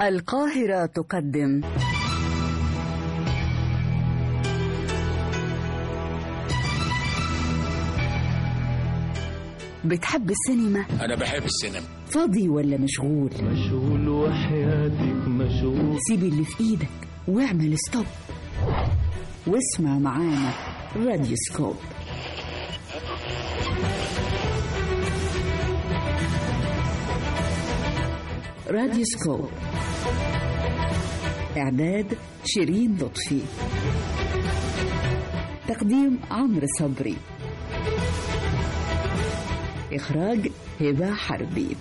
القاهرة تقدم بتحب السينما؟ أنا بحب السينما فاضي ولا مشغول؟ مشغول وحياتك مشغول سيب اللي في ايدك واعمل ستوب واسمع معانا راديو سكوب راديو سكوب إعداد شيرين لطفي تقديم عمرو صبري إخراج هبة حربي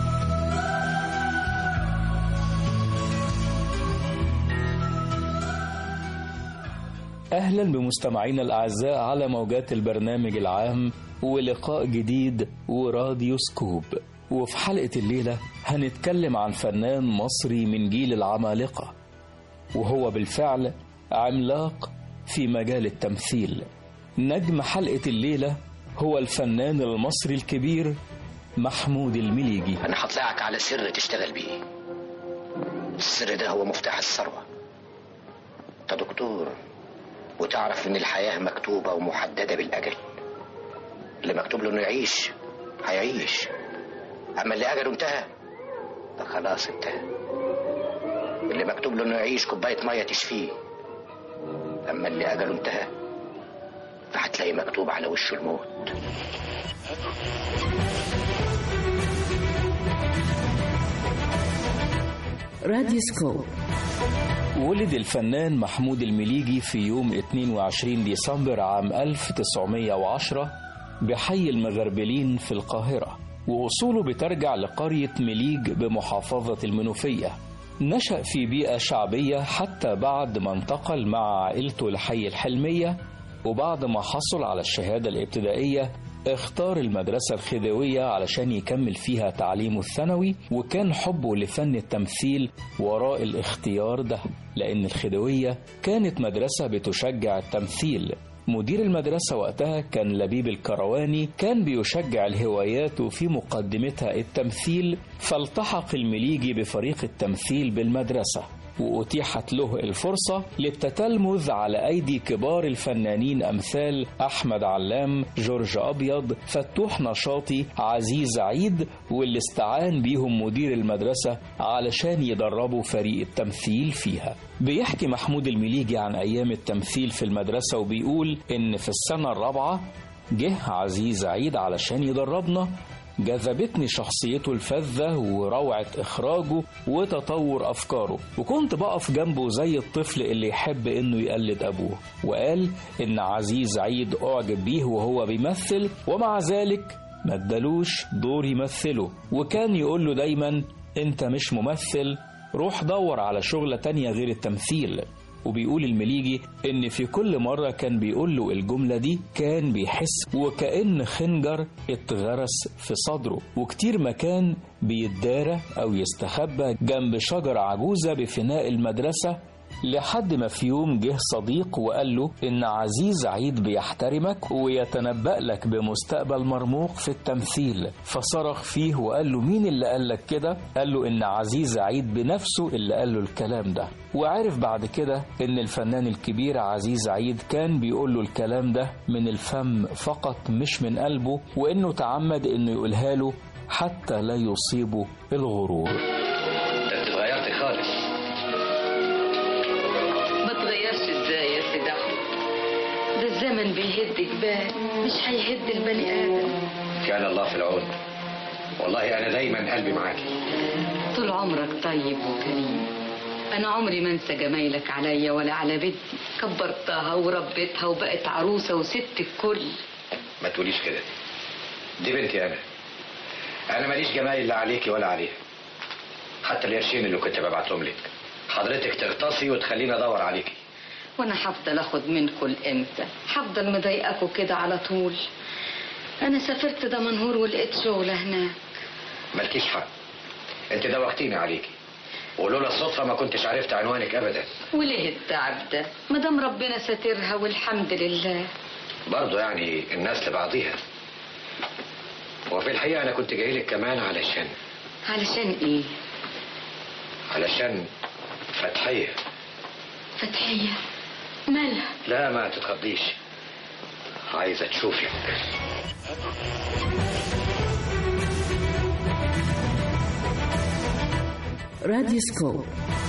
أهلا بمستمعينا الأعزاء على موجات البرنامج العام ولقاء جديد وراديو سكوب وفي حلقة الليلة هنتكلم عن فنان مصري من جيل العمالقة وهو بالفعل عملاق في مجال التمثيل نجم حلقة الليلة هو الفنان المصري الكبير محمود المليجي أنا هطلعك على سر تشتغل بيه السر ده هو مفتاح الثروة أنت دكتور وتعرف إن الحياة مكتوبة ومحددة بالأجل اللي مكتوب له إنه يعيش هيعيش أما اللي أجله انتهى فخلاص انتهى اللي مكتوب له إنه يعيش كوباية مية تشفيه أما اللي أجله انتهى فهتلاقي مكتوب على وشه الموت راديو سكوب ولد الفنان محمود المليجي في يوم 22 ديسمبر عام 1910 بحي المغربلين في القاهرة وأصوله بترجع لقرية مليج بمحافظة المنوفية نشأ في بيئة شعبية حتى بعد ما انتقل مع عائلته لحي الحلمية وبعد ما حصل على الشهادة الابتدائية اختار المدرسة الخديوية علشان يكمل فيها تعليمه الثانوي وكان حبه لفن التمثيل وراء الاختيار ده لأن الخديوية كانت مدرسة بتشجع التمثيل مدير المدرسة وقتها كان لبيب الكرواني كان بيشجع الهوايات وفي مقدمتها التمثيل فالتحق المليجي بفريق التمثيل بالمدرسة وأتيحت له الفرصة للتتلمذ على أيدي كبار الفنانين أمثال أحمد علام جورج أبيض فتوح نشاطي عزيز عيد واللي استعان بيهم مدير المدرسة علشان يدربوا فريق التمثيل فيها بيحكي محمود المليجي عن أيام التمثيل في المدرسة وبيقول إن في السنة الرابعة جه عزيز عيد علشان يدربنا جذبتني شخصيته الفذة وروعة إخراجه وتطور أفكاره وكنت بقف جنبه زي الطفل اللي يحب إنه يقلد أبوه وقال إن عزيز عيد أعجب بيه وهو بيمثل ومع ذلك ما ادالوش دور يمثله وكان يقول له دايما أنت مش ممثل روح دور على شغلة تانية غير التمثيل وبيقول المليجي ان في كل مرة كان بيقول له الجملة دي كان بيحس وكأن خنجر اتغرس في صدره وكتير مكان بيتدارى او يستخبى جنب شجرة عجوزة بفناء المدرسة لحد ما في يوم جه صديق وقال له إن عزيز عيد بيحترمك ويتنبأ لك بمستقبل مرموق في التمثيل فصرخ فيه وقال له مين اللي قال لك كده؟ قال له إن عزيز عيد بنفسه اللي قال له الكلام ده وعرف بعد كده إن الفنان الكبير عزيز عيد كان بيقول له الكلام ده من الفم فقط مش من قلبه وإنه تعمد إنه يقولها له حتى لا يصيبه الغرور ده انت اتغيرت خالص ما تغيرش ازاي يا سيدي احمد ده الزمن بيهد جبال مش هيهد البني ادم كان الله في العون والله انا دايما قلبي معاكي طول عمرك طيب وكريم انا عمري ما انسى جمايلك عليا ولا على بنتي كبرتها وربيتها وبقت عروسه وست الكل ما تقوليش كده دي بنتي انا انا ماليش جمايل لا عليكي ولا عليها حتى القرشين اللي كنت ببعتهم لك حضرتك تغطسي وتخليني ادور عليكي وانا هفضل اخد منكم امتى هفضل مضايقاكوا كده على طول انا سافرت دمنهور ولقيت شغله هناك مالكيش حق انت دوختيني عليكي ولولا الصدفه ما كنتش عرفت عنوانك ابدا وليه التعب ده ما دام ربنا ساترها والحمد لله برضه يعني الناس لبعضيها وفي الحقيقه انا كنت جاي لك كمان علشان علشان ايه علشان فتحية فتحية مالها لا ما تتخضيش عايزة تشوفك راديوسكوب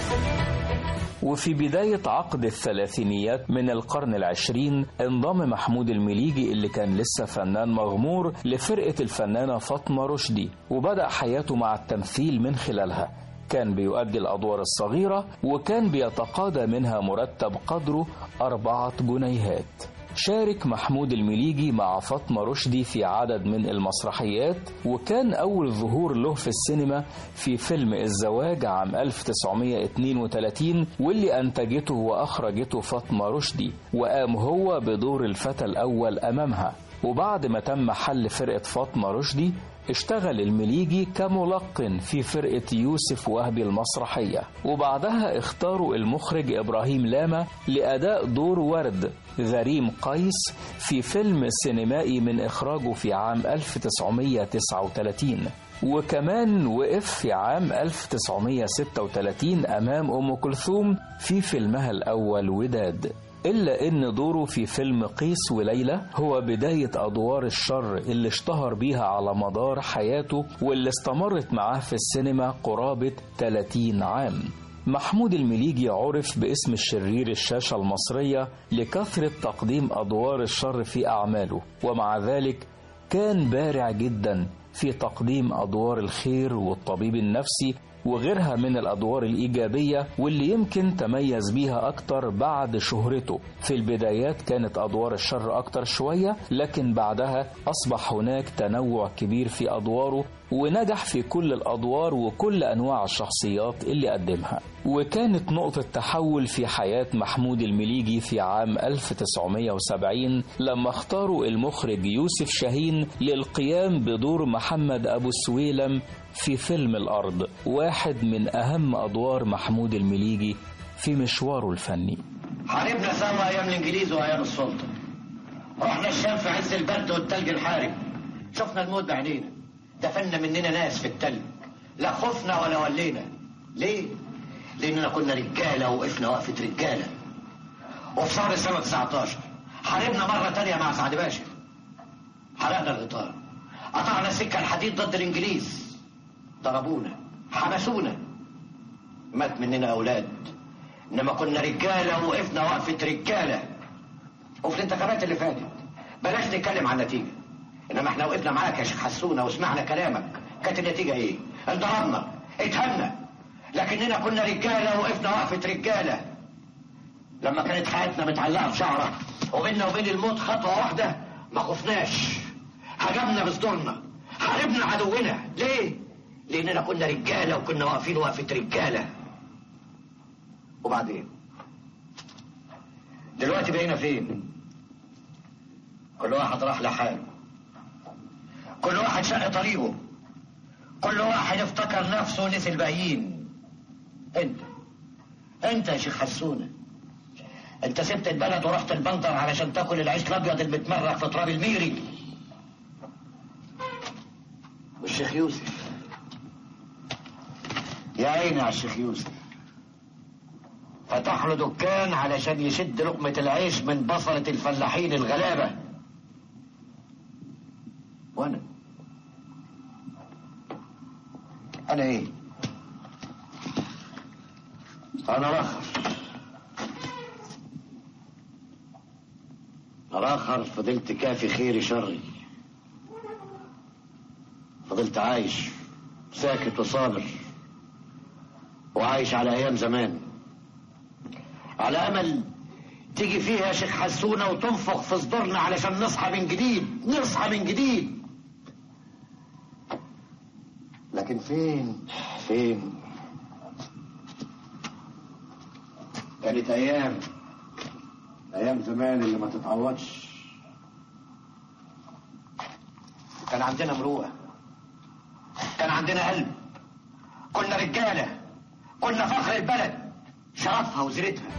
وفي بداية عقد الثلاثينيات من القرن العشرين انضم محمود المليجي اللي كان لسه فنان مغمور لفرقة الفنانة فاطمة رشدي وبدأ حياته مع التمثيل من خلالها كان بيؤدي الأدوار الصغيرة وكان بيتقاضى منها مرتب قدره أربعة جنيهات شارك محمود المليجي مع فاطمة رشدي في عدد من المسرحيات وكان أول ظهور له في السينما في فيلم الزواج عام 1932 واللي أنتجته وأخرجته فاطمة رشدي وقام هو بدور الفتى الأول أمامها وبعد ما تم حل فرقة فاطمة رشدي اشتغل المليجي كملقن في فرقة يوسف وهبي المسرحية وبعدها اختاروا المخرج إبراهيم لاما لأداء دور ورد غريم قيس في فيلم سينمائي من إخراجه في عام 1939 وكمان وقف في عام 1936 أمام أم كلثوم في فيلمها الأول وداد إلا إن دوره في فيلم قيس وليلى هو بداية أدوار الشر اللي اشتهر بيها على مدار حياته واللي استمرت معاه في السينما قرابة 30 عام محمود المليجي عرف باسم الشرير الشاشة المصرية لكثرة تقديم أدوار الشر في أعماله ومع ذلك كان بارع جدا في تقديم أدوار الخير والطبيب النفسي وغيرها من الأدوار الإيجابية واللي يمكن تميز بيها أكتر بعد شهرته في البدايات كانت أدوار الشر أكتر شوية لكن بعدها أصبح هناك تنوع كبير في أدواره ونجح في كل الأدوار وكل أنواع الشخصيات اللي قدمها وكانت نقطة تحول في حياة محمود المليجي في عام 1970 لما اختاروا المخرج يوسف شاهين للقيام بدور محمد أبو السويلم في فيلم الأرض واحد من أهم أدوار محمود المليجي في مشواره الفني حاربنا سوا ايام الانجليز وايام السلطه رحنا الشام في عز البرد والتلج الحارب شفنا الموت بعينينا دفنا مننا ناس في التلج لا خفنا ولا ولينا ليه لاننا كنا رجاله وقفنا وقفه رجاله وفي شهر سنه 19 حاربنا مره تانية مع سعد باشا حرقنا الغطار قطعنا سكه الحديد ضد الانجليز ضربونا حبسونا مات مننا اولاد انما كنا رجاله وقفنا وقفه رجاله وفي الانتخابات اللي فاتت بلاش نتكلم عن النتيجه انما احنا وقفنا معاك يا شيخ حسونه وسمعنا كلامك كانت النتيجه ايه؟ انضربنا اتهنا لكننا كنا رجاله وقفنا وقفه رجاله لما كانت حياتنا متعلقه في شعره وبيننا وبين الموت خطوه واحده ما خفناش هجمنا بصدورنا حاربنا عدونا ليه؟ لاننا كنا رجاله وكنا واقفين وقفه رجاله وبعدين دلوقتي بقينا فين كل واحد راح لحاله كل واحد شق طريقه كل واحد افتكر نفسه ونسي الباقيين انت انت يا شيخ حسونه انت سبت البلد ورحت البندر علشان تاكل العيش الابيض المتمرق في تراب الميري والشيخ يوسف يا عيني على الشيخ يوسف فتح له دكان علشان يشد لقمة العيش من بصلة الفلاحين الغلابة وانا انا ايه انا راخر راخر فضلت كافي خيري شري فضلت عايش ساكت وصابر وعايش على ايام زمان على امل تيجي فيها يا شيخ حسونه وتنفخ في صدورنا علشان نصحى من جديد نصحى من جديد لكن فين فين كانت ايام ايام زمان اللي ما تتعوضش كان عندنا مروءه كان عندنا قلب كنا رجاله كنا فخر البلد شرفها وزيرتها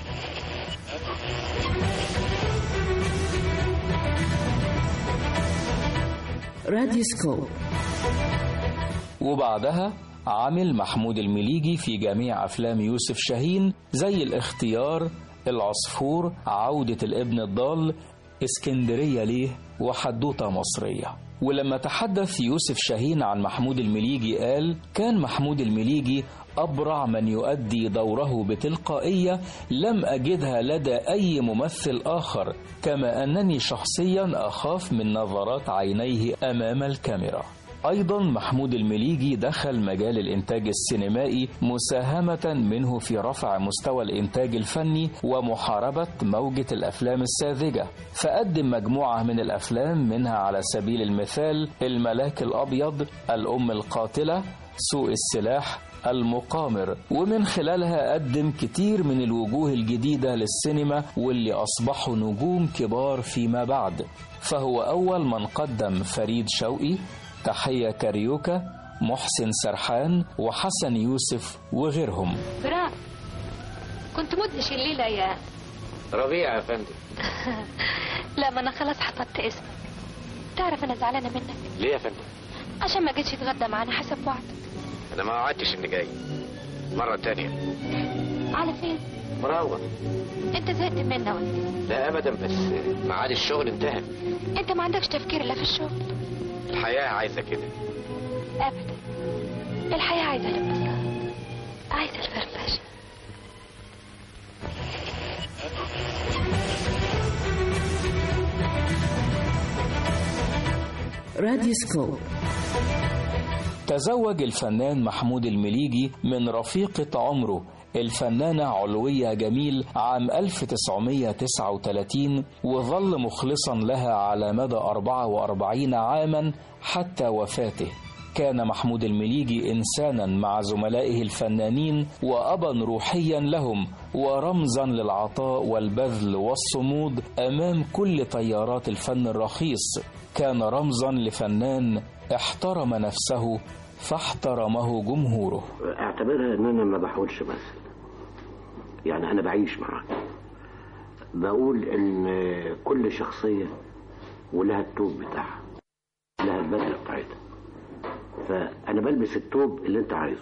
راديوسكوب وبعدها عمل محمود المليجي في جميع أفلام يوسف شاهين زي الاختيار العصفور عودة الابن الضال اسكندرية ليه وحدوتة مصرية ولما تحدث يوسف شاهين عن محمود المليجي قال كان محمود المليجي أبرع من يؤدي دوره بتلقائية لم أجدها لدى أي ممثل آخر كما أنني شخصيا أخاف من نظرات عينيه أمام الكاميرا أيضا محمود المليجي دخل مجال الإنتاج السينمائي مساهمة منه في رفع مستوى الإنتاج الفني ومحاربة موجة الأفلام الساذجة فقدم مجموعة من الأفلام منها على سبيل المثال الملاك الأبيض الأم القاتلة سوء السلاح المقامر ومن خلالها قدم كتير من الوجوه الجديدة للسينما واللي أصبحوا نجوم كبار فيما بعد فهو أول من قدم فريد شوقي تحية كاريوكا محسن سرحان وحسن يوسف وغيرهم برافو كنت مدهش الليلة يا ربيع يا فندم لا ما انا خلاص حفظت اسمك تعرف انا زعلانة منك ليه يا فندم عشان ما جيتش تتغدى معانا حسب وعدك انا ما وعدتش اني جاي مرة تانية على فين مروح انت زهقت منا ولا إيه؟ لا ابدا بس ميعاد الشغل انتهى انت ما عندكش تفكير الا في الشغل الحياة عايزة كده ابدا الحياة عايزة الانبساط عايزة الفرفشة راديوسكوب تزوج الفنان محمود المليجي من رفيقة عمره الفنانة علوية جميل عام 1939 وظل مخلصا لها على مدى 44 عاما حتى وفاته كان محمود المليجي إنسانا مع زملائه الفنانين وأبا روحيا لهم ورمزا للعطاء والبذل والصمود أمام كل تيارات الفن الرخيص كان رمزا لفنان احترم نفسه فاحترمه جمهوره اعتبرها ان انا ما بحاولش مثل يعني انا بعيش معاه بقول ان كل شخصية ولها التوب بتاعها لها البدلة بتاعتها فانا بلبس التوب اللي انت عايزه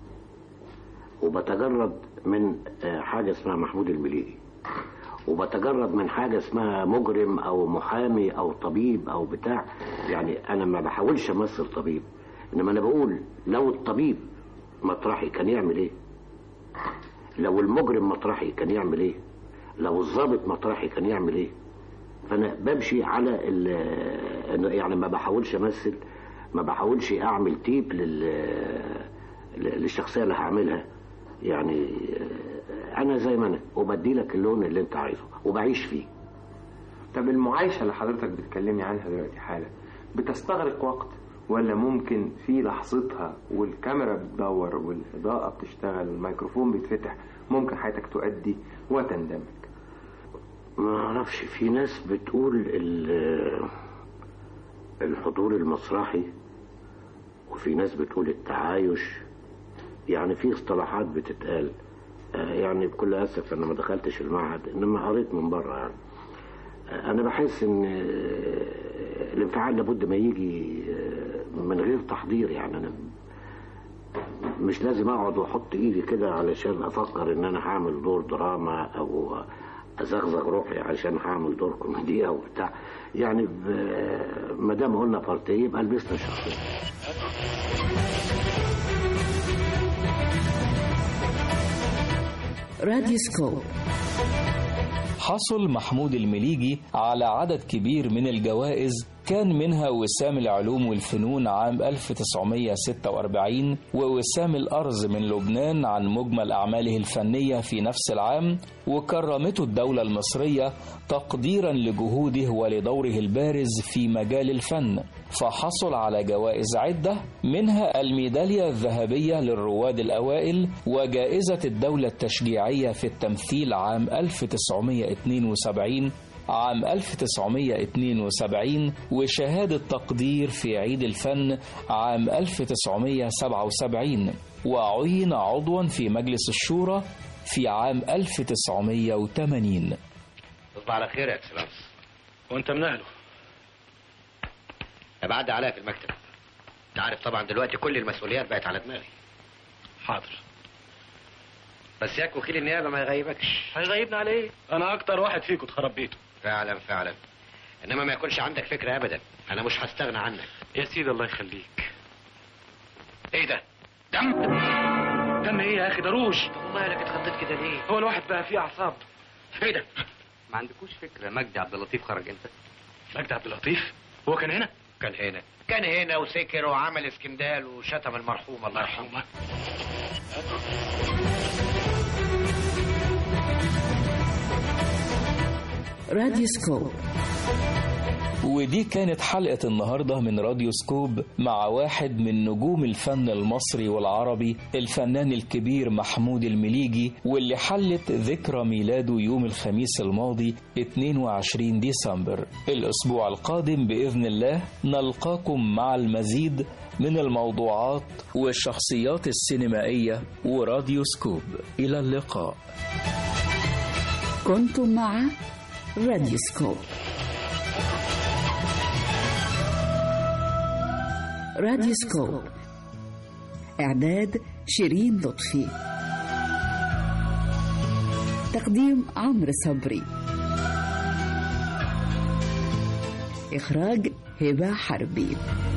وبتجرد من حاجة اسمها محمود المليجي وبتجرد من حاجة اسمها مجرم او محامي او طبيب او بتاع يعني انا ما بحاولش امثل طبيب انما انا بقول لو الطبيب مطرحي كان يعمل ايه لو المجرم مطرحي كان يعمل ايه لو الضابط مطرحي كان يعمل ايه فانا بمشي على ال يعني ما بحاولش امثل ما بحاولش اعمل تيب لل للشخصيه اللي هعملها يعني انا زي ما انا وبدي لك اللون اللي انت عايزه وبعيش فيه طب المعايشة اللي حضرتك بتكلمني عنها دلوقتي حالا بتستغرق وقت ولا ممكن في لحظتها والكاميرا بتدور والإضاءة بتشتغل والميكروفون بيتفتح ممكن حياتك تؤدي وتندمج ما اعرفش في ناس بتقول ال- الحضور المسرحي وفي ناس بتقول التعايش يعني في اصطلاحات بتتقال آه، يعني بكل اسف انا ما دخلتش المعهد انما قريت من بره يعني آه، انا بحس ان آه، الانفعال لابد ما يجي آه، من غير تحضير يعني انا مش لازم اقعد واحط ايدي كده علشان افكر ان انا هعمل دور دراما او ازغزغ روحي عشان هعمل دور كوميديا او بتاع يعني ب- ما دام قلنا بارتيه يبقى لبسنا الشخصيه راديوسكوب حصل محمود المليجي على عدد كبير من الجوائز كان منها وسام العلوم والفنون عام 1946 ووسام الأرز من لبنان عن مجمل أعماله الفنية في نفس العام وكرمته الدولة المصرية تقديرا لجهوده ولدوره البارز في مجال الفن فحصل على جوائز عدة منها الميدالية الذهبية للرواد الأوائل وجائزة الدولة التشجيعية في التمثيل عام 1972 عام 1972 وشهادة تقدير في عيد الفن عام 1977 وعين عضوا في مجلس الشورى في عام 1980 تصبح على خير يا اكسلانس وانت من اهله بعد عليا في المكتب انت عارف طبعا دلوقتي كل المسؤوليات بقت على دماغي حاضر بس ياك وكيل النيابه ما يغيبكش هيغيبنا على ايه انا اكتر واحد فيكم اتخرب بيته فعلا فعلا انما ما يكونش عندك فكره ابدا انا مش هستغنى عنك يا سيدي الله يخليك ايه ده دم دم ايه يا اخي ده روج طب مالك اتخضيت كده ليه هو الواحد بقى فيه اعصاب ايه ده ما عندكوش فكره مجدي عبد اللطيف خرج امتى مجدي عبد اللطيف هو كان هنا كان هنا كان هنا وسكر وعمل اسكندال وشتم المرحوم الله يرحمه راديو سكوب ودي كانت حلقة النهاردة من راديو سكوب مع واحد من نجوم الفن المصري والعربي الفنان الكبير محمود المليجي واللي حلت ذكرى ميلاده يوم الخميس الماضي 22 ديسمبر الأسبوع القادم بإذن الله نلقاكم مع المزيد من الموضوعات والشخصيات السينمائية وراديو سكوب إلى اللقاء كنتم مع راديو سكوب راديو سكوب إعداد شيرين لطفي تقديم عمرو صبري إخراج هبة حربي